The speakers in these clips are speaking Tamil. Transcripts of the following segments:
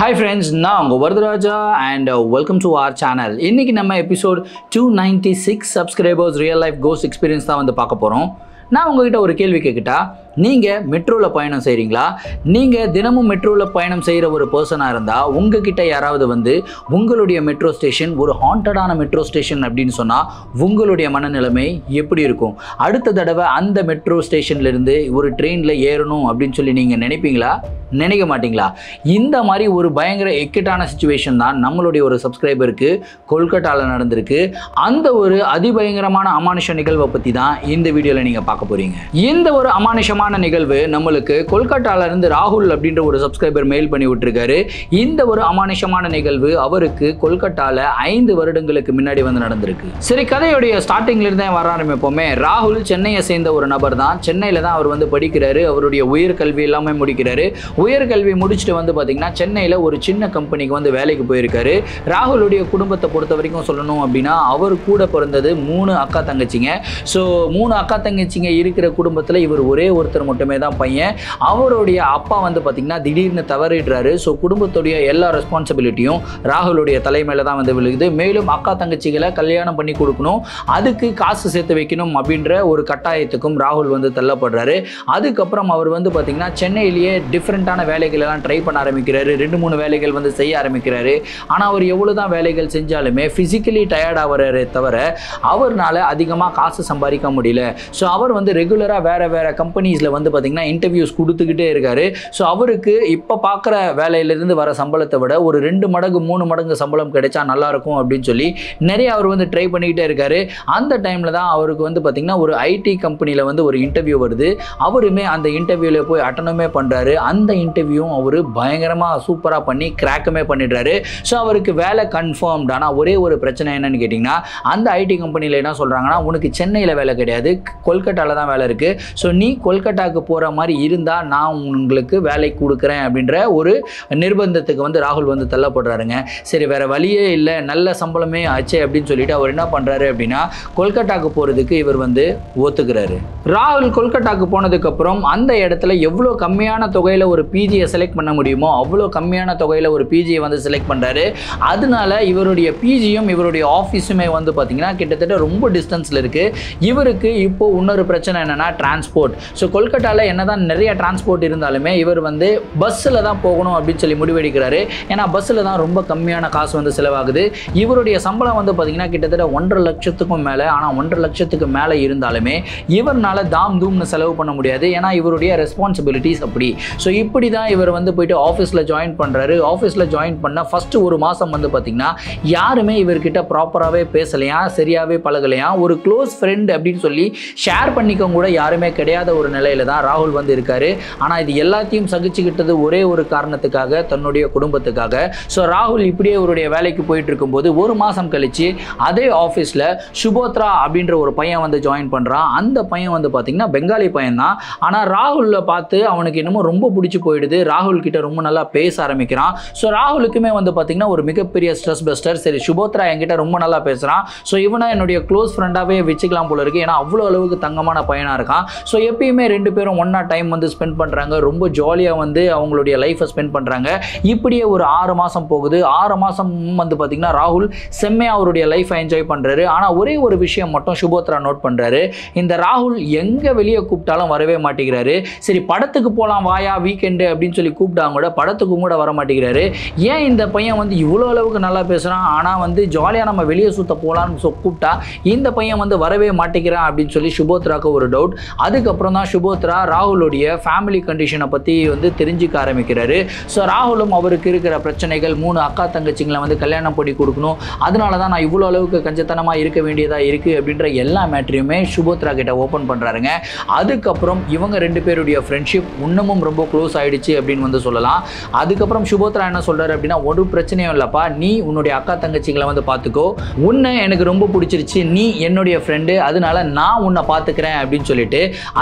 ஹாய் ஃப்ரெண்ட்ஸ் நான் உங்கள் Varadaraja and welcome to our channel இன்றைக்கி நம்ம episode two ninety six subscribers real life கோஸ் எக்ஸ்பீரியன்ஸ் தான் வந்து பார்க்க போகிறோம் நான் உங்ககிட்ட ஒரு கேள்வி கேட்கிட்டா நீங்கள் மெட்ரோவில் பயணம் செய்கிறீங்களா நீங்கள் தினமும் மெட்ரோவில் பயணம் செய்கிற ஒரு பர்சனாக இருந்தால் உங்ககிட்ட யாராவது வந்து உங்களுடைய மெட்ரோ ஸ்டேஷன் ஒரு ஹாண்டடான மெட்ரோ ஸ்டேஷன் அப்படின்னு சொன்னால் உங்களுடைய மனநிலைமை எப்படி இருக்கும் அடுத்த தடவை அந்த மெட்ரோ ஸ்டேஷன்லேருந்து ஒரு ட்ரெயினில் ஏறணும் அப்படின்னு சொல்லி நீங்கள் நினைப்பீங்களா நினைக்க மாட்டீங்களா இந்த மாதிரி ஒரு பயங்கர எக்கட்டான சுச்சுவேஷன் தான் நம்மளுடைய ஒரு சப்ஸ்கிரைபருக்கு கொல்கட்டாவில் நடந்திருக்கு அந்த ஒரு அதிபயங்கரமான அமானுஷ நிகழ்வை பற்றி தான் இந்த வீடியோவில் நீங்கள் பார்க்க போகிறீங்க இந்த ஒரு அமானுஷமான நிகழ்வு நம்மளுக்கு கொல்கட்டால இருந்து ராகுல் அப்படின்ற ஒரு சப்ஸ்கிரைபர் மெயில் பண்ணி விட்டுருக்காரு இந்த ஒரு அமானுஷமான நிகழ்வு அவருக்கு கொல்கட்டாவில் ஐந்து வருடங்களுக்கு முன்னாடி வந்து நடந்திருக்கு சரி கதையுடைய ஸ்டார்டிங்ல இருந்தே வர ஆரம்பிப்போமே ராகுல் சென்னையை சேர்ந்த ஒரு நபர் தான் சென்னையில் தான் அவர் வந்து படிக்கிறாரு அவருடைய உயர்கல்வி எல்லாமே முடிக்கிறாரு உயர்கல்வி முடிச்சுட்டு வந்து பார்த்தீங்கன்னா சென்னையில் ஒரு சின்ன கம்பெனிக்கு வந்து வேலைக்கு போயிருக்காரு ராகுலுடைய குடும்பத்தை பொறுத்த வரைக்கும் சொல்லணும் அப்படின்னா அவர் கூட பிறந்தது மூணு அக்கா தங்கச்சிங்க ஸோ மூணு அக்கா தங்கச்சிங்க இருக்கிற குடும்பத்தில் இவர் ஒரே ஒருத்தர் மட்டுமே தான் பையன் அவருடைய அப்பா வந்து பார்த்தீங்கன்னா திடீர்னு தவறிடுறாரு ஸோ குடும்பத்துடைய எல்லா ரெஸ்பான்சிபிலிட்டியும் ராகுலுடைய தலைமையில் தான் வந்து விழுகுது மேலும் அக்கா தங்கச்சிகளை கல்யாணம் பண்ணி கொடுக்கணும் அதுக்கு காசு சேர்த்து வைக்கணும் அப்படின்ற ஒரு கட்டாயத்துக்கும் ராகுல் வந்து தள்ளப்படுறாரு அதுக்கப்புறம் அவர் வந்து பார்த்தீங்கன்னா சென்னையிலேயே டிஃப்ரெண்ட்டான வேலைகள் எல்லாம் ட்ரை பண்ண ஆரம்பிக்கிறாரு ரெண்டு மூணு வேலைகள் வந்து செய்ய ஆரம்பிக்கிறாரு ஆனால் அவர் எவ்வளோ தான் வேலைகள் செஞ்சாலுமே ஃபிசிக்கலி டயர்ட் ஆகிறாரே தவிர அவர்னால அதிகமாக காசு சம்பாதிக்க முடியல ஸோ அவர் வந்து ரெகுலராக வேறு வேறு கம்பெனிஸில் வந்து பார்த்திங்கன்னா இன்டர்வியூஸ் கொடுத்துக்கிட்டே இருக்காரு ஸோ அவருக்கு இப்போ பார்க்குற வேலையிலேருந்து வர சம்பளத்தை விட ஒரு ரெண்டு மடங்கு மூணு மடங்கு சம்பளம் கிடைச்சா நல்லாயிருக்கும் அப்படின்னு சொல்லி நிறைய அவர் வந்து ட்ரை பண்ணிக்கிட்டே இருக்காரு அந்த டைமில் தான் அவருக்கு வந்து பார்த்திங்கன்னா ஒரு ஐடி கம்பெனியில் வந்து ஒரு இன்டர்வியூ வருது அவருமே அந்த இன்டர்வியூவில் போய் அட்டனுமே பண்ணுறாரு அந்த இன்டர்வியூவும் அவர் பயங்கரமாக சூப்பராக பண்ணி கிராக்குமே பண்ணிடுறாரு ஸோ அவருக்கு வேலை கன்ஃபார்ம்டு ஆனால் ஒரே ஒரு பிரச்சனை என்னன்னு கேட்டிங்கன்னா அந்த ஐடி கம்பெனியில் என்ன சொல்கிறாங்கன்னா உனக்கு சென்னையில் வேலை கிடையாது கொல்கட்டாவில் தான் வேலை இருக்குது ஸோ நீ கொல்கட்டாவுக்கு போகிற மாதிரி இருந்தால் நான் உங்களுக்கு வேலை கொடுக்குறேன் அப்படின்ற ஒரு நிர்பந்தத்துக்கு வந்து ராகுல் வந்து தள்ளப்படுறாருங்க சரி வேறு வழியே இல்லை நல்ல சம்பளமே ஆச்சே அப்படின்னு சொல்லிட்டு அவர் என்ன பண்ணுறாரு அப்படின்னா கொல்கட்டாவுக்கு போகிறதுக்கு இவர் வந்து ஒத்துக்கிறாரு ராகுல் கொல்கட்டாவுக்கு போனதுக்கப்புறம் அந்த இடத்துல எவ்வளோ கம்மியான தொகையில் ஒரு பிஜியை செலக்ட் பண்ண முடியுமோ அவ்வளோ கம்மியான தொகையில் ஒரு பிஜியை வந்து செலக்ட் பண்ணுறாரு அதனால இவருடைய பிஜியும் இவருடைய ஆஃபீஸுமே வந்து பார்த்திங்கன்னா கிட்டத்தட்ட ரொம்ப டிஸ்டன்ஸில் இருக்குது இவருக்கு இப்போ இன்னொரு பிரச்சனை என்னென்னா டிரான்ஸ்போர்ட் ஸோ கொல்கட்டாவில் என்ன தான் நிறைய டிரான்ஸ்போர்ட் இருந்தாலுமே இவர் வந்து பஸ்ஸில் தான் போகணும் அப்படின்னு சொல்லி முடிவெடுக்கிறாரு ஏன்னா பஸ்ஸில் தான் ரொம்ப கம்மியான காசு வந்து செலவாகுது இவருடைய சம்பளம் வந்து பார்த்திங்கன்னா கிட்டத்தட்ட ஒன்றரை லட்சத்துக்கும் மேலே ஆனால் ஒன்றரை லட்சத்துக்கு மேலே இருந்தாலுமே இவர்னால தாம் தூம்னு செலவு பண்ண முடியாது ஏன்னா இவருடைய ரெஸ்பான்சிபிலிட்டிஸ் அப்படி ஸோ இப்படி தான் இவர் வந்து போயிட்டு ஆஃபீஸில் ஜாயின் பண்ணுறாரு ஆஃபீஸில் ஜாயின் பண்ண ஃபஸ்ட்டு ஒரு மாதம் வந்து பார்த்திங்கன்னா யாருமே இவர்கிட்ட ப்ராப்பராகவே பேசலையா சரியாகவே பழகலையா ஒரு க்ளோஸ் ஃப்ரெண்ட் அப்படின்னு சொல்லி ஷேர் பண்ணிக்க கூட யாருமே கிடையாத ஒரு நிலையில தான் ராகுல் வந்து இருக்காரு ஆனால் இது எல்லாத்தையும் சகிச்சுக்கிட்டது ஒரே ஒரு காரணத்துக்காக தன்னுடைய குடும்பத்துக்காக ஸோ ராகுல் இப்படியே அவருடைய வேலைக்கு போயிட்டு இருக்கும்போது ஒரு மாதம் கழிச்சு அதே ஆஃபீஸில் சுபோத்ரா அப்படின்ற ஒரு பையன் வந்து ஜாயின் பண்ணுறான் அந்த பையன் வந்து பார்த்திங்கன்னா பெங்காலி பையன் தான் ஆனால் ராகுலில் பார்த்து அவனுக்கு என்னமோ ரொம்ப பிடிச்சி போயிடுது ராகுல் கிட்ட ரொம்ப நல்லா பேச ஆரம்பிக்கிறான் ஸோ ராகுலுக்குமே வந்து பார்த்திங்கன்னா ஒரு மிகப்பெரிய ஸ்ட்ரெஸ் பஸ்டர் சரி சுபோத்ரா என்கிட்ட ரொம்ப நல்லா பேசுகிறான் ஸோ இவனை என்னுடைய க்ளோஸ் ஃப்ரெண்டாகவே வச்சுக்கலாம் போல இருக்கு ஏன்னா அவ்வளோ அளவுக்கு தங்கமான பையனாக இருக்கான் ஸோ எப்பயுமே ரெண்டு பேரும் ஒன்றா டைம் வந்து ஸ்பெண்ட் பண்ணுறாங்க ரொம்ப ஜாலியாக வந்து அவங்களுடைய லைஃப்பை ஸ்பெண்ட் பண்ணுறாங்க இப்படியே ஒரு ஆறு மாதம் போகுது ஆறு மாதம் வந்து பார்த்திங்கன்னா ராகுல் செம்மையாக அவருடைய லைஃப்பை என்ஜாய் பண்ணுறாரு ஆனால் ஒரே ஒரு விஷயம் மட்டும் சுபோத்ரா நோட் பண்ணுறாரு இந்த ராகுல் எங்கே வெளியே கூப்பிட்டாலும் வரவே மாட்டேங்கிறாரு சரி படத்துக்கு போகலாம் வாயா வீக்கெண்டு அப்படின்னு சொல்லி கூப்பிட்டாங்க கூட படத்துக்கும் கூட வர மாட்டேங்கிறாரு ஏன் இந்த பையன் வந்து இவ்வளோ அளவுக்கு நல்லா பேசுகிறான் ஆனால் வந்து ஜாலியாக நம்ம வெளியே சுற்ற போகலான்னு சொ கூப்பிட்டா இந்த பையன் வந்து வரவே மாட்டேங்கிறான் அப்படின்னு சொல்லி சுபோத்ராக்கு ஒரு டவுட் அதுக்கப்புறம் தான் சுபோத்ரா ராகுலுடைய ஃபேமிலி கண்டிஷனை பற்றி வந்து தெரிஞ்சுக்க ஆரம்பிக்கிறாரு ஸோ ராகுலும் அவருக்கு இருக்கிற பிரச்சனைகள் மூணு அக்கா தங்கச்சிங்களை வந்து கல்யாணம் பண்ணி கொடுக்கணும் அதனால தான் நான் இவ்வளோ அளவுக்கு கஞ்சத்தனமாக இருக்க வேண்டியதாக இருக்குது அப்படின்ற எல்லா மேட்ரியுமே சுபோத்ரா கிட்ட ஓப்பன் பண்ணுறாருங்க அதுக்கப்புறம் இவங்க ரெண்டு பேருடைய ஃப்ரெண்ட்ஷிப் இன்னமும் ரொம்ப க்ளோஸ் ஆயிடுச்சு அப்படின்னு வந்து சொல்லலாம் அதுக்கப்புறம் சுபோத்ரா என்ன சொல்கிறாரு அப்படின்னா ஒரு பிரச்சனையும் இல்லைப்பா நீ உன்னுடைய அக்கா தங்கச்சிங்களை வந்து பார்த்துக்கோ உன்னை எனக்கு ரொம்ப பிடிச்சிருச்சு நீ என்னுடைய ஃப்ரெண்டு அதனால நான் உன்னை பார்த்துக்கிறேன் அப்படின்னு சொல்லிட்டு அதுக்கப்புறம்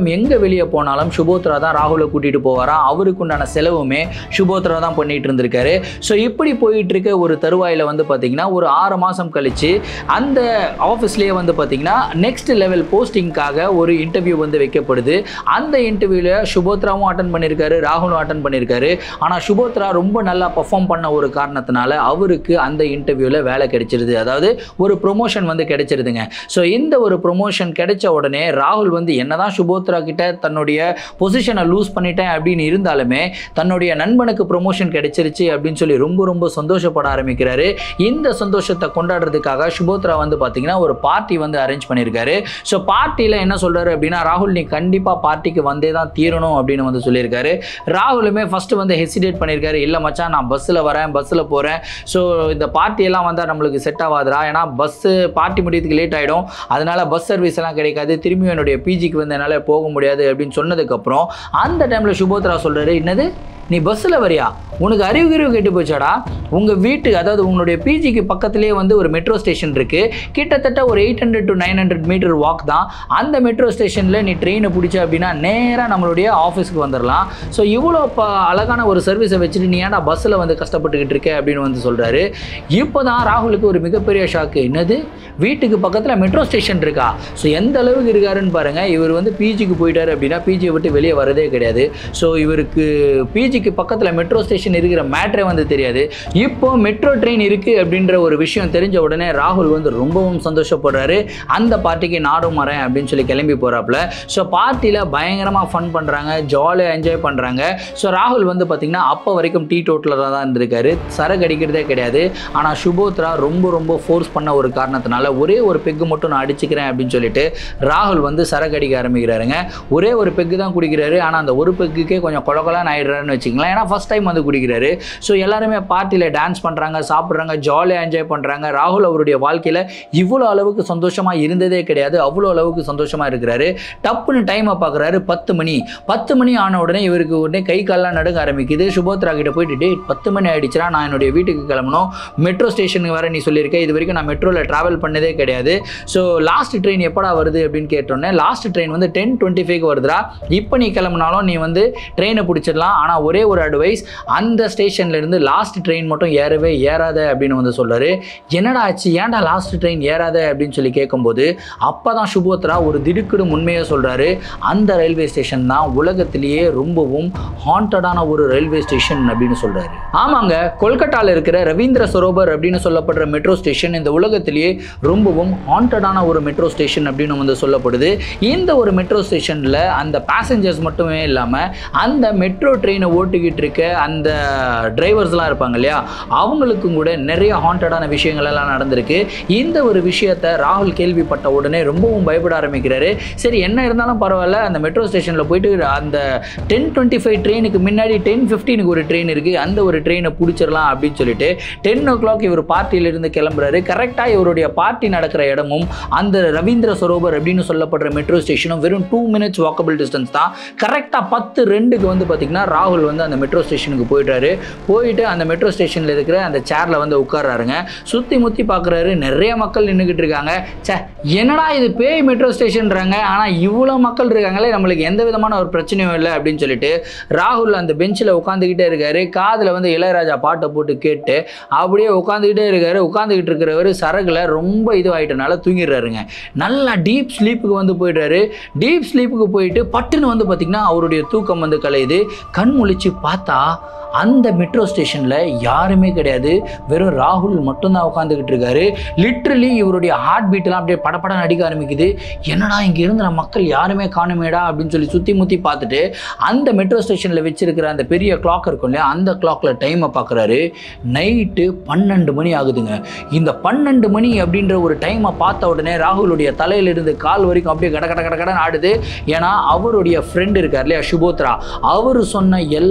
அதுக்கப்புறம் எங்கே வெளியே போனாலும் சுபோத்ரா தான் ராகுலை கூட்டிகிட்டு போவாராம் அவருக்கு உண்டான செலவுமே சுபோத்ரா தான் பண்ணிட்டு இருந்திருக்காரு ஸோ இப்படி போயிட்டு இருக்க ஒரு தருவாயில் வந்து பார்த்தீங்கன்னா ஒரு ஆறு மாதம் கழிச்சு அந்த ஆஃபீஸ்லேயே வந்து பார்த்தீங்கன்னா நெக்ஸ்ட் லெவல் போஸ்டிங்காக ஒரு இன்டர்வியூ வந்து வைக்கப்படுது அந்த இன்டர்வியூவில் சுபோத்ராவும் அட்டன் பண்ணியிருக்காரு ராகுலும் அட்டன் பண்ணியிருக்காரு ஆனால் சுபோத்ரா ரொம்ப நல்லா பர்ஃபார்ம் பண்ண ஒரு காரணத்தினால அவருக்கு அந்த இன்டர்வியூவில் வேலை கிடைச்சிருது அதாவது ஒரு ப்ரொமோஷன் வந்து கிடைச்சிருதுங்க ஸோ இந்த ஒரு ப்ரொமோஷன் கிடைச்ச உடனே ராகுல் வந்து என்னதான் சுபோத்ரா கிட்ட தன்னுடைய பொசிஷனை லூஸ் பண்ணிட்டேன் அப்படின்னு இருந்தாலுமே தன்னுடைய நண்பனுக்கு ப்ரொமோஷன் கிடைச்சிருச்சு அப்படின்னு சொல்லி ரொம்ப ரொம்ப சந்தோஷப்பட ஆரம்பிக்கிறாரு இந்த சந்தோஷத்தை கொண்டாடுறதுக்காக சுபோத்ரா வந்து பார்த்தீங்கன்னா ஒரு பார்ட்டி வந்து அரேஞ்ச் பண்ணியிருக்காரு ஸோ பார்ட்டியில் என்ன சொல்றாரு அப்படின்னா ராகுல் நீ கண்டிப்பாக பார்ட்டிக்கு வந்தே தான் தீரணும் அப்படின்னு வந்து சொல்லியிருக்காரு ராகுலுமே ஃபர்ஸ்ட் வந்து ஹெசிடேட் பண்ணியிருக்காரு இல்லை மச்சான் நான் பஸ்ஸில் வரேன் பஸ்ஸில் போகிறேன் ஸோ இந்த பார்ட்டியெல்லாம் வந்தால் நம்மளுக்கு செட் ஆகாதுடா ஏன்னா பஸ்ஸு பார்ட்டி முடியறதுக்கு லேட் ஆகிடும் அதனால பஸ் சர்வீஸ் எல்லாம் கிடைக்காது திரும்பி என்னுடைய பிஜிக்கு வந்து என்னால் போக முடியாது அப்படின்னு சொன்னதுக்கப்புறம் அந்த டைமில் சுபோத்ரா சொல்கிறாரு என்னது நீ பஸ்ஸில் வரியா உனக்கு அறிவு கிறிவு கெட்டு போச்சாடா உங்கள் வீட்டு அதாவது உங்களுடைய பிஜிக்கு பக்கத்துலேயே வந்து ஒரு மெட்ரோ ஸ்டேஷன் இருக்குது கிட்டத்தட்ட ஒரு eight hundred to nine hundred metre walk தான் அந்த மெட்ரோ ஸ்டேஷனில் நீ ட்ரெயினை பிடிச்ச அப்படின்னா நேராக நம்மளுடைய ஆஃபீஸ்க்கு வந்துடலாம் ஸோ இவ்வளோ ப அழகான ஒரு சர்வீஸை வச்சுட்டு நீ ஏன்டா பஸ்ஸில் வந்து கஷ்டப்பட்டுக்கிட்டு இருக்க அப்படின்னு வந்து சொல்கிறாரு இப்போ தான் ராகுலுக்கு ஒரு மிகப்பெரிய ஷாக்கு என்னது வீட்டுக்கு பக்கத்தில் மெட்ரோ ஸ்டேஷன் இருக்கா ஸோ எந்த அளவுக்கு இருக்காருன்னு பாருங்கள் இவர் வந்து பிஜிக்கு போயிட்டாரு அப்படின்னா பிஜியை விட்டு வெளியே வரதே கிடையாது ஸோ இவருக்கு பிஜிக்கு பக்கத்தில் மெட்ரோ ஸ்டேஷன் இருக்கிற மேட்ரே வந்து தெரியாது இப்போ மெட்ரோ ட்ரெயின் இருக்குது அப்படின்ற ஒரு விஷயம் தெரிஞ்ச உடனே ராகுல் வந்து ரொம்பவும் சந்தோஷப்படுறாரு அந்த பார்ட்டிக்கு நாடும் வரேன் அப்படின்னு சொல்லி கிளம்பி போகிறாப்புல ஸோ பார்ட்டியில் பயங்கரமாக ஃபன் பண்ணுறாங்க ஜாலியாக என்ஜாய் பண்ணுறாங்க ஸோ ராகுல் வந்து பார்த்திங்கன்னா அப்போ வரைக்கும் டீ டோட்டலராக தான் இருந்திருக்காரு சரக்கு அடிக்கிறதே கிடையாது ஆனால் சுபோத்ரா ரொம்ப ரொம்ப ஃபோர்ஸ் பண்ண ஒரு காரணத்தினால ஒரே ஒரு பெக்கு மட்டும் நான் அடிச்சுக்கிறேன் அப்படின்னு சொல்லிட்டு ராகுல் வந்து சரக்கு அடிக்க ஆரம்பிக்கிறாருங்க ஒரே ஒரு பெக்கு தான் குடிக்கிறாரு ஆனால் அந்த ஒரு பெக்குக்கே கொஞ்சம் கொலகொலான்னு ஆயிடுறாருன்னு வச்சுக்கலாம் ஏன்னா ஃபஸ்ட் டைம் வந்து குடிக்கிறாரு ஸோ எல்லாருமே பார்ட்டியில் டான்ஸ் பண்ணுறாங்க சாப்பிட்றாங்க ஜாலியாக என்ஜாய் பண்ணுறாங்க ராகுல் அவருடைய வாழ்க்கையில் இவ்வளோ அளவுக்கு சந்தோஷமாக இருந்ததே கிடையாது அவ்வளோ அளவுக்கு சந்தோஷமாக இருக்கிறாரு டப்புன்னு டைமை பார்க்குறாரு பத்து மணி பத்து மணி ஆன உடனே இவருக்கு உடனே கை கால்லாம் நடுங்க ஆரம்பிக்குது சுபோத்ரா கிட்ட போயிட்டு டே பத்து மணி ஆயிடுச்சுனா நான் என்னுடைய வீட்டுக்கு கிளம்பணும் மெட்ரோ ஸ்டேஷனுக்கு வர நீ சொல்லியிருக்க இது வரைக்கும் நான் மெட்ரோவில் ட்ராவல் பண்ணதே கிடையாது ஸோ லாஸ்ட் ட்ரெயின் எப்படா வருது அப்படின்னு கேட்டோன்னே லாஸ்ட் ட்ரெயின் வந்து டென் டுவெண்ட்டி ஃபைவ் வருதுடா இப்போ நீ கிளம்புனாலும் நீ வந்து ட்ரெயினை பிடிச்சிடலாம் ஆனால் ஒரே ஒரு அட்வைஸ் அந்த ஸ்டேஷன்ல இருந்து லாஸ்ட் ட்ரெயின் மட்டும் ஏறவே ஏறாத அப்படின்னு வந்து சொல்றாரு என்னடா ஆச்சு ஏன்டா லாஸ்ட் ட்ரெயின் ஏறாத அப்படின்னு சொல்லி கேட்கும்போது அப்போ தான் சுபோத்ரா ஒரு திடுக்கிடும் உண்மையை சொல்றாரு அந்த ரயில்வே ஸ்டேஷன் தான் உலகத்திலேயே ரொம்பவும் ஹாண்டடான ஒரு ரயில்வே ஸ்டேஷன் அப்படின்னு சொல்றாரு ஆமாங்க கொல்கட்டாவில் இருக்கிற ரவீந்திர சரோவர் அப்படின்னு சொல்லப்படுற மெட்ரோ ஸ்டேஷன் இந்த உலகத்திலேயே ரொம்பவும் ஹாண்டடான ஒரு மெட்ரோ ஸ்டேஷன் அப்படின்னு வந்து சொல்லப்படுது இந்த ஒரு மெட்ரோ ஸ்டேஷனில் அந்த பேசஞ்சர்ஸ் மட்டுமே இல்லாமல் அந்த மெட்ரோ ட்ரெயினை ஓட்டிக்கிட்டு இருக்க அந்த டிரைவர்ஸ்லாம் இருப்பாங்க இல்லையா அவங்களுக்கும் கூட நிறைய ஹாண்டடான விஷயங்கள் எல்லாம் நடந்திருக்கு இந்த ஒரு விஷயத்தை ராகுல் கேள்விப்பட்ட உடனே ரொம்பவும் பயப்பட ஆரம்பிக்கிறாரு சரி என்ன இருந்தாலும் பரவாயில்ல அந்த மெட்ரோ ஸ்டேஷனில் போயிட்டு அந்த டென் டுவெண்ட்டி ஃபைவ் ட்ரெயினுக்கு முன்னாடி டென் ஃபிஃப்டீனுக்கு ஒரு ட்ரெயின் இருக்குது அந்த ஒரு ட்ரெயினை பிடிச்சிடலாம் அப்படின்னு சொல்லிட்டு டென் ஓ கிளாக் இவர் பார்ட்டியிலிருந்து கிளம்புறாரு கரெக்டாக இவருடைய பார்ட்டி நடக்கிற இடமும் அந்த ரவீந்திர சரோவர் அப்படின்னு சொல்லப்படுற மெட்ரோ ஸ்டேஷனும் வெறும் டூ மினிட்ஸ் வாக்கபிள் டிஸ்டன்ஸ் தான் கரெக்டாக பத்து ரெண்டுக்கு வந்து பார்த்திங்கன்னா ராகுல் வந்து அந்த மெட்ரோ ஸ்டேஷனுக்கு போயிட்டாரு போயிட்டு அந்த மெட்ரோ ஸ்டேஷனில் இருக்கிற அந்த சேரில் வந்து உட்கார்றாருங்க சுற்றி முற்றி பார்க்குறாரு நிறைய மக்கள் நின்றுக்கிட்டு இருக்காங்க சே என்னடா இது பேய் மெட்ரோ ஸ்டேஷன்றாங்க ஆனால் இவ்வளோ மக்கள் இருக்காங்களே நம்மளுக்கு எந்த விதமான ஒரு பிரச்சனையும் இல்லை அப்படின்னு சொல்லிட்டு ராகுல் அந்த பெஞ்சில் உட்காந்துக்கிட்டே இருக்காரு காதில் வந்து இளையராஜா பாட்டை போட்டு கேட்டு அப்படியே உட்காந்துக்கிட்டே இருக்காரு உட்காந்துக்கிட்டு இருக்கிறவர் சரகுல ரொம்ப இதுவாயிட்டனால தூங்கிடுறாருங்க நல்லா டீப் ஸ்லீப்புக்கு வந்து போயிடுறாரு டீப் ஸ்லீப்புக்கு போயிட்டு பட்டுன்னு வந்து பார்த்திங்கன்னா அவருடைய தூக்கம் வந்து கலையுது கண் முழிச்சு பார்த்தா அந்த மெட்ரோ ஸ்டேஷனில் யாருமே கிடையாது வெறும் ராகுல் மட்டும்தான் உட்காந்துக்கிட்டு இருக்காரு லிட்ரலி இவருடைய ஹார்ட் பீட்லாம் அப்படியே படப்படம் நடிக்க ஆரம்பிக்குது என்னடா இங்கே இருந்த மக்கள் யாருமே காணுமேடா அப்படின்னு சொல்லி சுற்றி முற்றி பார்த்துட்டு அந்த மெட்ரோ ஸ்டேஷனில் வச்சிருக்கிற அந்த பெரிய கிளாக் இருக்கும் இல்லையா அந்த கிளாக்கில் டைமை பார்க்குறாரு நைட்டு பன்னெண்டு மணி ஆகுதுங்க இந்த பன்னெண்டு மணி அப்படின்ற ஒரு டைமை பார்த்த உடனே ராகுலுடைய தலையிலிருந்து கால் வரைக்கும் அப்படியே கட கட கட கடன்னு ஆடுது ஏன்னா அவருடைய ஃப்ரெண்ட் இருக்கார் இல்லையா சுபோத்ரா அவர் சொன்ன எல்லா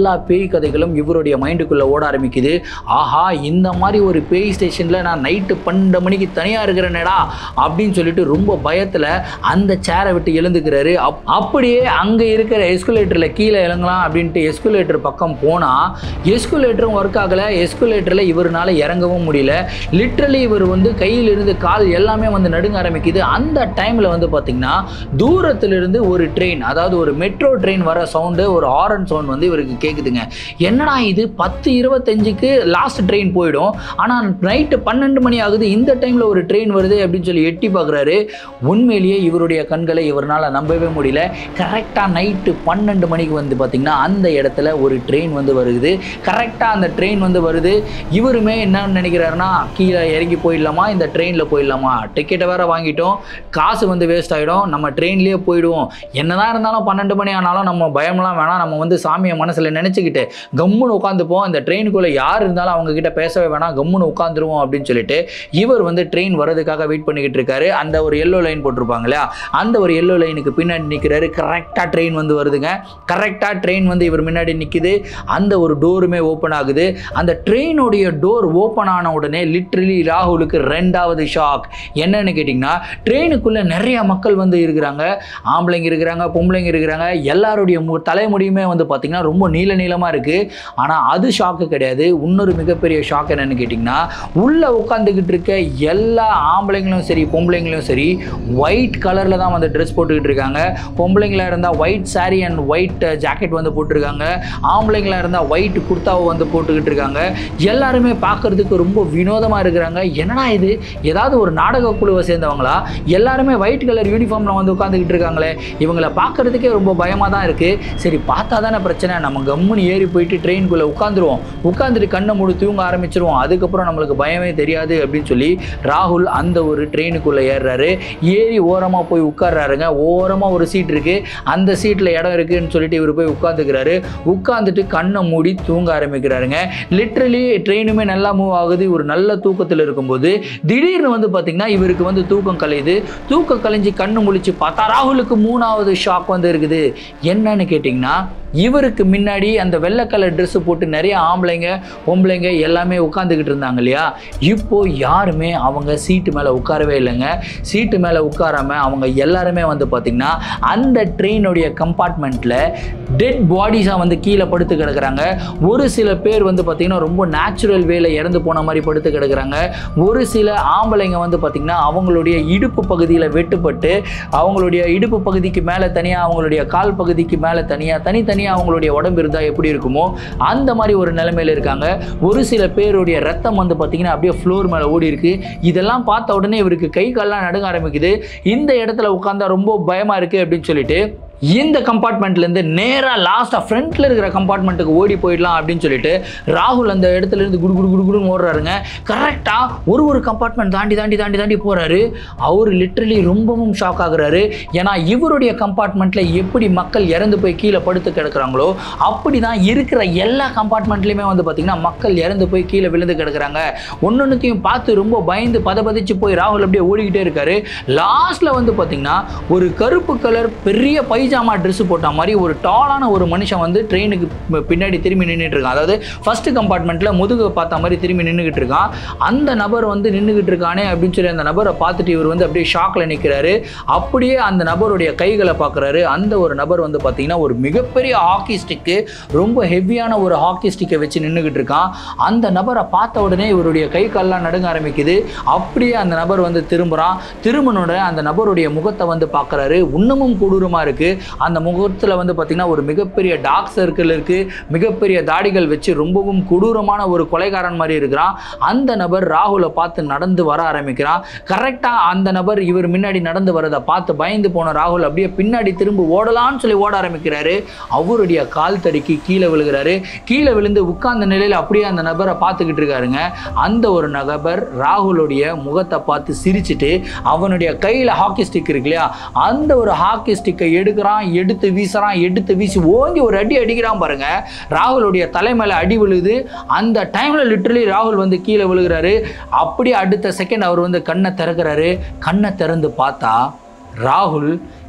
எல்லா பேய் கதைகளும் இவருடைய மைண்டுக்குள்ளே ஓட ஆரம்பிக்குது ஆஹா இந்த மாதிரி ஒரு பேய் ஸ்டேஷனில் நான் நைட்டு பன்னெண்டு மணிக்கு தனியாக இருக்கிறேனேடா அப்படின்னு சொல்லிட்டு ரொம்ப பயத்தில் அந்த சேரை விட்டு எழுந்துக்கிறாரு அப் அப்படியே அங்கே இருக்கிற எஸ்குலேட்டரில் கீழே இறங்கலாம் அப்படின்ட்டு எஸ்குலேட்டர் பக்கம் போனால் எஸ்குலேட்டரும் ஒர்க் ஆகலை எஸ்குலேட்டரில் இவருனால இறங்கவும் முடியல லிட்ரலி இவர் வந்து கையில் இருந்து கால் எல்லாமே வந்து நடுங்க ஆரம்பிக்குது அந்த டைமில் வந்து பார்த்திங்கன்னா தூரத்திலிருந்து ஒரு ட்ரெயின் அதாவது ஒரு மெட்ரோ ட்ரெயின் வர சவுண்டு ஒரு ஆரன் சவுண்ட் வந்து இவருக்கு கேட்குதுங்க என்னடா இது பத்து இருபத்தஞ்சுக்கு லாஸ்ட் ட்ரெயின் போயிடும் ஆனால் நைட்டு பன்னெண்டு மணி ஆகுது இந்த டைமில் ஒரு ட்ரெயின் வருது அப்படின்னு சொல்லி எட்டி பார்க்குறாரு உண்மையிலேயே இவருடைய கண்களை இவரால் நம்பவே முடியல கரெக்டாக நைட்டு பன்னெண்டு மணிக்கு வந்து பார்த்திங்கன்னா அந்த இடத்துல ஒரு ட்ரெயின் வந்து வருது கரெக்டாக அந்த ட்ரெயின் வந்து வருது இவருமே என்ன நினைக்கிறாருன்னா கீழே இறங்கி போயிடலாமா இந்த ட்ரெயினில் போயிடலாமா டிக்கெட்டை வேற வாங்கிட்டோம் காசு வந்து வேஸ்ட் ஆகிடும் நம்ம ட்ரெயின்லேயே போயிடுவோம் என்னதான் இருந்தாலும் பன்னெண்டு மணி ஆனாலும் நம்ம பயம்லாம் வேணாம் நம்ம வந்து சாமியை மனசில் நினச்சிக்கிட்டு கம்முன்னு உட்காந்துப்போம் இந்த ட்ரெயினுக்குள்ளே யார் இருந்தாலும் அவங்க கிட்ட பேசவே வேணாம் கம்முன்னு உட்காந்துருவோம் அப்படின்னு சொல்லிட்டு இவர் வந்து ட்ரெயின் வரதுக்காக வெயிட் பண்ணிக்கிட்டு இருக்காரு அந்த ஒரு எல்லோ லைன் போட்டிருப்பாங்க இல்லையா அந்த ஒரு எல்லோ லைனுக்கு பின்னாடி நிற்கிறாரு கரெக்டாக ட்ரெயின் வந்து வருதுங்க கரெக்டாக ட்ரெயின் வந்து இவர் முன்னாடி நிற்குது அந்த ஒரு டோருமே ஓப்பன் ஆகுது அந்த ட்ரெயினுடைய டோர் ஓப்பன் ஆன உடனே லிட்ரலி ராகுலுக்கு ரெண்டாவது ஷாக் என்னன்னு கேட்டிங்கன்னா ட்ரெயினுக்குள்ளே நிறைய மக்கள் வந்து இருக்கிறாங்க ஆம்பளைங்க இருக்கிறாங்க பொம்பளைங்க இருக்கிறாங்க எல்லாருடைய மு தலைமுடியுமே வந்து பார்த்திங்கன்னா ரொம்ப நீள நீளமாக இருக்குது ஆனால் அது ஷாக்கு கிடையாது இன்னொரு மிகப்பெரிய ஷாக் என்னன்னு கேட்டிங்கன்னா உள்ளே உட்காந்துக்கிட்டு இருக்க எல்லா ஆம்பளைங்களும் சரி பொம்பளைங்களும் சரி ஒயிட் கலரில் தான் வந்து ட்ரெஸ் போட்டுக்கிட்டு இருக்காங்க பொம்பளைங்களா இருந்தால் white saree and white jacket வந்து போட்டிருக்காங்க ஆம்பளைங்களா இருந்தால் ஒயிட் குர்தாவை வந்து போட்டுக்கிட்டு இருக்காங்க எல்லாருமே பார்க்கறதுக்கு ரொம்ப வினோதமாக இருக்கிறாங்க என்னடா இது ஏதாவது ஒரு நாடக குழுவை சேர்ந்தவங்களா எல்லாருமே ஒயிட் கலர் யூனிஃபார்மில் வந்து உட்காந்துக்கிட்டு இருக்காங்களே இவங்கள பார்க்கறதுக்கே ரொம்ப பயமாக தான் இருக்குது சரி பார்த்தா தானே பிரச்சனை நம்ம கம்முன்னு ஏறி போயிட்டு ட்ரெயின்குள்ளே உட்காந்துருவோம் உட்காந்துட்டு கண்ணை மூடி தூங்க ஆரம்பிச்சிருவோம் அதுக்கப்புறம் நம்மளுக்கு பயமே தெரியாது அப்படின்னு சொல்லி ராகுல் அந்த ஒரு ட்ரெயினுக்குள்ளே ஏறுறாரு ஏறி ஓரமாக போய் உட்கார்றாருங்க ஓரமாக ஒரு சீட் இருக்குது அந்த சீட்டில் இடம் இருக்குன்னு சொல்லிட்டு இவர் போய் உட்காந்துக்கிறாரு உட்காந்துட்டு கண்ணை மூடி தூங்க ஆரம்பிக்கிறாருங்க லிட்ரலி ட்ரெயினுமே நல்லா மூவ் ஆகுது ஒரு நல்ல தூக்கத்தில் இருக்கும்போது திடீர்னு வந்து பார்த்திங்கன்னா இவருக்கு வந்து தூக்கம் கலையுது தூக்கம் கலைஞ்சு கண்ணு முழிச்சு பார்த்தா ராகுலுக்கு மூணாவது ஷாக் வந்து இருக்குது என்னன்னு கேட்டிங்கன்னா இவருக்கு முன்னாடி அந்த வெள்ளை கலர் ட்ரெஸ்ஸு போட்டு நிறைய ஆம்பளைங்க பொம்பளைங்க எல்லாமே உட்காந்துக்கிட்டு இருந்தாங்க இல்லையா இப்போ யாருமே அவங்க சீட்டு மேலே உட்காரவே இல்லைங்க சீட்டு மேலே உட்காராம அவங்க எல்லாருமே வந்து பார்த்திங்கன்னா அந்த ட்ரெயினுடைய கம்பார்ட்மெண்ட்டில் டெட் பாடிஸாக வந்து கீழே படுத்து கிடக்குறாங்க ஒரு சில பேர் வந்து பார்த்திங்கன்னா ரொம்ப நேச்சுரல் வேல இறந்து போன மாதிரி படுத்து கிடக்குறாங்க ஒரு சில ஆம்பளைங்க வந்து பார்த்திங்கன்னா அவங்களுடைய இடுப்பு பகுதியில் வெட்டுப்பட்டு அவங்களுடைய இடுப்பு பகுதிக்கு மேலே தனியாக அவங்களுடைய கால் பகுதிக்கு மேலே தனியாக தனித்தனியாக அவங்களுடைய உடம்பு இருந்தால் எப்படி இருக்குமோ அந்த மாதிரி ஒரு நிலைமையில் இருக்காங்க ஒரு சில பேருடைய ரத்தம் வந்து பார்த்திங்கன்னா அப்படியே ஃப்ளோர் மேலே ஓடி இருக்கு இதெல்லாம் பார்த்த உடனே இவருக்கு கை கால்லாம் நடுங்க ஆரம்பிக்குது இந்த இடத்துல உட்காந்தா ரொம்ப பயமாக இருக்குது அப்படின்னு சொல்லிட்டு இந்த கம்பார்ட்மெண்ட்லேருந்து நேராக லாஸ்ட்டாக ஃப்ரண்ட்டில் இருக்கிற கம்பார்ட்மெண்ட்டுக்கு ஓடி போயிடலாம் அப்படின்னு சொல்லிட்டு ராகுல் அந்த இடத்துல இருந்து குடு குடு குடு குடுன்னு ஓடுறாருங்க கரெக்டாக ஒரு ஒரு கம்பார்ட்மெண்ட் தாண்டி தாண்டி தாண்டி தாண்டி போகிறாரு அவர் லிட்ரலி ரொம்பவும் ஷாக் ஆகுறாரு ஏன்னா இவருடைய கம்பார்ட்மெண்ட்டில் எப்படி மக்கள் இறந்து போய் கீழே படுத்து கிடக்குறாங்களோ அப்படி தான் இருக்கிற எல்லா கம்பார்ட்மெண்ட்லையுமே வந்து பார்த்திங்கன்னா மக்கள் இறந்து போய் கீழே விழுந்து கிடக்குறாங்க ஒன்னொன்றுத்தையும் பார்த்து ரொம்ப பயந்து பதபதிச்சு போய் ராகுல் அப்படியே ஓடிக்கிட்டே இருக்காரு லாஸ்ட்டில் வந்து பார்த்திங்கன்னா ஒரு கருப்பு கலர் பெரிய பைஜாமா ட்ரெஸ் போட்ட மாதிரி ஒரு டாலான ஒரு மனுஷன் வந்து ட்ரெயினுக்கு பின்னாடி திரும்பி நின்றுட்டு இருக்கான் அதாவது ஃபர்ஸ்ட் கம்பார்ட்மெண்ட்டில் முதுகு பார்த்த மாதிரி திரும்பி நின்றுக்கிட்டு இருக்கான் அந்த நபர் வந்து நின்றுக்கிட்டு இருக்கானே அப்படின்னு சொல்லி அந்த நபரை பார்த்துட்டு இவர் வந்து அப்படியே ஷாக்கில் நிற்கிறாரு அப்படியே அந்த நபருடைய கைகளை பார்க்குறாரு அந்த ஒரு நபர் வந்து பார்த்தீங்கன்னா ஒரு மிகப்பெரிய ஹாக்கி ஸ்டிக்கு ரொம்ப ஹெவியான ஒரு ஹாக்கி ஸ்டிக்கை வச்சு நின்றுக்கிட்டு இருக்கான் அந்த நபரை பார்த்த உடனே இவருடைய கை கால்லாம் நடுங்க ஆரம்பிக்குது அப்படியே அந்த நபர் வந்து திரும்புகிறான் திரும்பினோட அந்த நபருடைய முகத்தை வந்து பார்க்குறாரு இன்னமும் கொடூரமாக இருக்குது அந்த முகத்தில் வந்து பார்த்திங்கன்னா ஒரு மிகப்பெரிய டார்க் சர்க்கிள் இருக்குது மிகப்பெரிய தாடிகள் வச்சு ரொம்பவும் கொடூரமான ஒரு கொலைகாரன் மாதிரி இருக்கிறான் அந்த நபர் ராகுலை பார்த்து நடந்து வர ஆரம்பிக்கிறான் கரெக்டாக அந்த நபர் இவர் முன்னாடி நடந்து வரதை பார்த்து பயந்து போன ராகுல் அப்படியே பின்னாடி திரும்ப ஓடலான்னு சொல்லி ஓட ஆரம்பிக்கிறாரு அவருடைய கால் தடுக்கி கீழே விழுகிறாரு கீழே விழுந்து உட்கார்ந்த நிலையில் அப்படியே அந்த நபரை பார்த்துக்கிட்டு இருக்காருங்க அந்த ஒரு நபர் ராகுலுடைய முகத்தை பார்த்து சிரிச்சிட்டு அவனுடைய கையில் ஹாக்கி ஸ்டிக் இருக்கு இல்லையா அந்த ஒரு ஹாக்கி ஸ்டிக்கை எடுக்கிறான் எடுத்து வீசுறான் எடுத்து வீசி ஓங்கி ஒரு அடி அடிக்கிறான் பாருங்க ராகுலுடைய தலைமையில அடி விழுகுது அந்த டைம்ல லிட்டரலி ராகுல் வந்து கீழே விழுகிறாரு அப்படியே அடுத்த செகண்ட் அவர் வந்து கண்ணை திறக்கிறாரு கண்ணை திறந்து பார்த்தா ராகுல்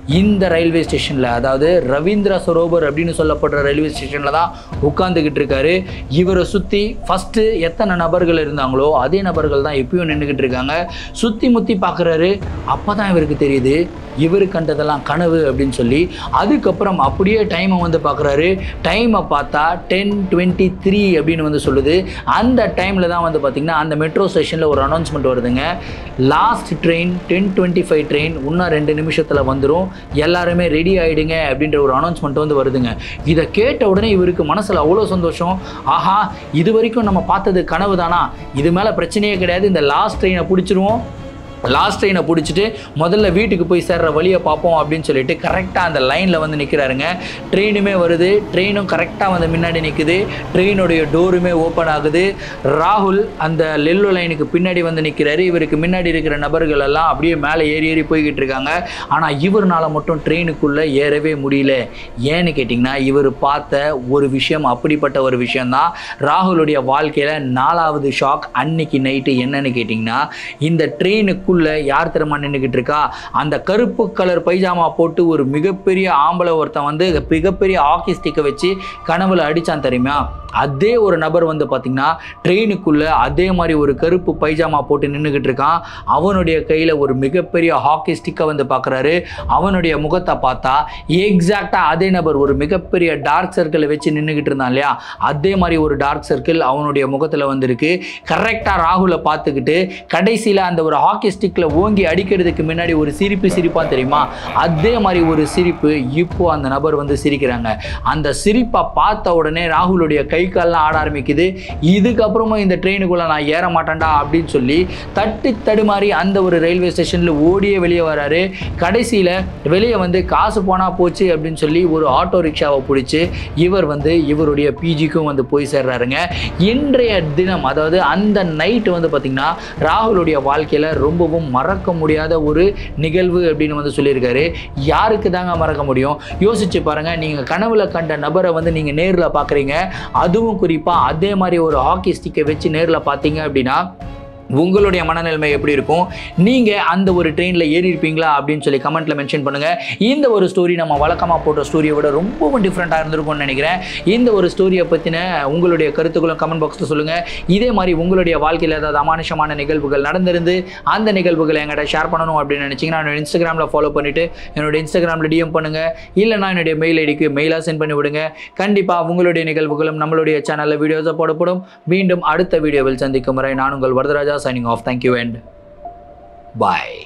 இந்த ரயில்வே ஸ்டேஷனில் அதாவது ரவீந்திர சரோவர் அப்படின்னு சொல்லப்படுற ரயில்வே ஸ்டேஷனில் தான் உட்காந்துக்கிட்டு இருக்காரு இவரை சுற்றி ஃபஸ்ட்டு எத்தனை நபர்கள் இருந்தாங்களோ அதே நபர்கள் தான் எப்பயும் நின்றுக்கிட்டு இருக்காங்க சுற்றி முற்றி பார்க்குறாரு அப்போ தான் இவருக்கு தெரியுது இவர் கண்டதெல்லாம் கனவு அப்படின்னு சொல்லி அதுக்கப்புறம் அப்படியே டைமை வந்து பார்க்குறாரு டைமை பார்த்தா டென் டுவெண்ட்டி த்ரீ அப்படின்னு வந்து சொல்லுது அந்த டைமில் தான் வந்து பார்த்திங்கன்னா அந்த மெட்ரோ ஸ்டேஷனில் ஒரு அனௌன்ஸ்மெண்ட் வருதுங்க last train ten twenty five train இன்னும் ரெண்டு நிமிஷத்தில் வந்துடும் எல்லாருமே ரெடி ஆகிடுங்க அப்படின்ற ஒரு அனௌன்ஸ்மெண்ட் வந்து வருதுங்க இதை கேட்ட உடனே இவருக்கு மனசில் அவ்வளோ சந்தோஷம் ஆஹா இது வரைக்கும் நம்ம பார்த்தது கனவு தானா இது மேலே பிரச்சனையே கிடையாது இந்த லாஸ்ட் ட்ரெயினை பிடிச்சிருவோம் லாஸ்ட் ட்ரெயினை பிடிச்சிட்டு முதல்ல வீட்டுக்கு போய் சேர்ற வழியை பார்ப்போம் அப்படின்னு சொல்லிட்டு கரெக்டாக அந்த லைனில் வந்து நிற்கிறாருங்க ட்ரெயினுமே வருது ட்ரெயினும் கரெக்டாக வந்து முன்னாடி நிற்குது ட்ரெயினுடைய டோருமே ஓப்பன் ஆகுது ராகுல் அந்த லெல்லோ லைனுக்கு பின்னாடி வந்து நிற்கிறாரு இவருக்கு முன்னாடி இருக்கிற நபர்கள் எல்லாம் அப்படியே மேலே ஏறி ஏறி போய்கிட்டு இருக்காங்க ஆனால் இவர்னால மட்டும் ட்ரெயினுக்குள்ளே ஏறவே முடியல ஏன்னு கேட்டிங்கன்னா இவர் பார்த்த ஒரு விஷயம் அப்படிப்பட்ட ஒரு விஷயம்தான் ராகுலுடைய வாழ்க்கையில் நாலாவது ஷாக் அன்னைக்கு நைட்டு என்னன்னு கேட்டிங்கன்னா இந்த ட்ரெயினுக்கு ஸ்கூலில் யார் திறமா நின்றுக்கிட்டு இருக்கா அந்த கருப்பு கலர் பைஜாமா போட்டு ஒரு மிகப்பெரிய ஆம்பளை ஒருத்தன் வந்து மிகப்பெரிய ஹாக்கி ஸ்டிக்கை வச்சு கனவுல அடித்தான் தெரியுமா அதே ஒரு நபர் வந்து பார்த்திங்கன்னா ட்ரெயினுக்குள்ளே அதே மாதிரி ஒரு கருப்பு பைஜாமா போட்டு நின்றுக்கிட்டு இருக்கான் அவனுடைய கையில் ஒரு மிகப்பெரிய ஹாக்கி ஸ்டிக்கை வந்து பார்க்குறாரு அவனுடைய முகத்தை பார்த்தா எக்ஸாக்டாக அதே நபர் ஒரு மிகப்பெரிய டார்க் சர்க்கிளை வச்சு நின்றுக்கிட்டு இருந்தான் இல்லையா அதே மாதிரி ஒரு டார்க் சர்க்கிள் அவனுடைய முகத்தில் வந்திருக்கு கரெக்டாக ராகுலை பார்த்துக்கிட்டு கடைசியில் அந்த ஒரு ஹாக்கி ஸ்டிக்கில் ஓங்கி அடிக்கிறதுக்கு முன்னாடி ஒரு சிரிப்பு சிரிப்பாக தெரியுமா அதே மாதிரி ஒரு சிரிப்பு இப்போ அந்த நபர் வந்து சிரிக்கிறாங்க அந்த சிரிப்பை பார்த்த உடனே ராகுலுடைய கை கால்லாம் ஆட ஆரம்பிக்குது இதுக்கப்புறமா இந்த ட்ரெயினுக்குள்ளே நான் ஏற மாட்டேன்டா அப்படின்னு சொல்லி தட்டு தடுமாறி அந்த ஒரு ரயில்வே ஸ்டேஷனில் ஓடியே வெளியே வராரு கடைசியில் வெளியே வந்து காசு போனால் போச்சு அப்படின்னு சொல்லி ஒரு ஆட்டோ ரிக்ஷாவை பிடிச்சி இவர் வந்து இவருடைய பிஜிக்கும் வந்து போய் சேர்றாருங்க இன்றைய தினம் அதாவது அந்த நைட்டு வந்து பார்த்திங்கன்னா ராகுலுடைய வாழ்க்கையில் ரொம்பவும் மறக்க முடியாத ஒரு நிகழ்வு அப்படின்னு வந்து சொல்லியிருக்காரு யாருக்கு தாங்க மறக்க முடியும் யோசிச்சு பாருங்க நீங்கள் கனவுல கண்ட நபரை வந்து நீங்கள் நேரில் பார்க்குறீங்க அதுவும் குறிப்பாக அதே மாதிரி ஒரு ஹாக்கி ஸ்டிக்கை வச்சு நேரில் பார்த்தீங்க அப்படின்னா உங்களுடைய மனநிலைமை எப்படி இருக்கும் நீங்கள் அந்த ஒரு ட்ரெயினில் ஏறி இருப்பீங்களா அப்படின்னு சொல்லி கமெண்ட்டில் மென்ஷன் பண்ணுங்கள் இந்த ஒரு ஸ்டோரி நம்ம வழக்கமாக போட்ட ஸ்டோரியை விட ரொம்பவும் டிஃப்ரெண்ட்டாக இருந்திருக்கும்னு நினைக்கிறேன் இந்த ஒரு ஸ்டோரியை பற்றின உங்களுடைய கருத்துக்களும் கமெண்ட் பாக்ஸில் சொல்லுங்கள் இதே மாதிரி உங்களுடைய வாழ்க்கையில் ஏதாவது அமானுஷமான நிகழ்வுகள் நடந்திருந்து அந்த நிகழ்வுகளை என்கிட்ட ஷேர் பண்ணணும் அப்படின்னு நினச்சிங்கன்னா என்னோட இன்ஸ்டாகிராமில் ஃபாலோ பண்ணிவிட்டு என்னோட இன்ஸ்டாகிராமில் டிஎம் பண்ணுங்கள் இல்லைனா என்னுடைய மெயில் ஐடிக்கு மெயிலாக சென்ட் பண்ணி விடுங்க கண்டிப்பாக உங்களுடைய நிகழ்வுகளும் நம்மளுடைய சேனலில் வீடியோஸாக போடப்படும் மீண்டும் அடுத்த வீடியோவில் சந்திக்கும் வரை நான் உங்கள் Varadaraja signing off. Thank you and bye.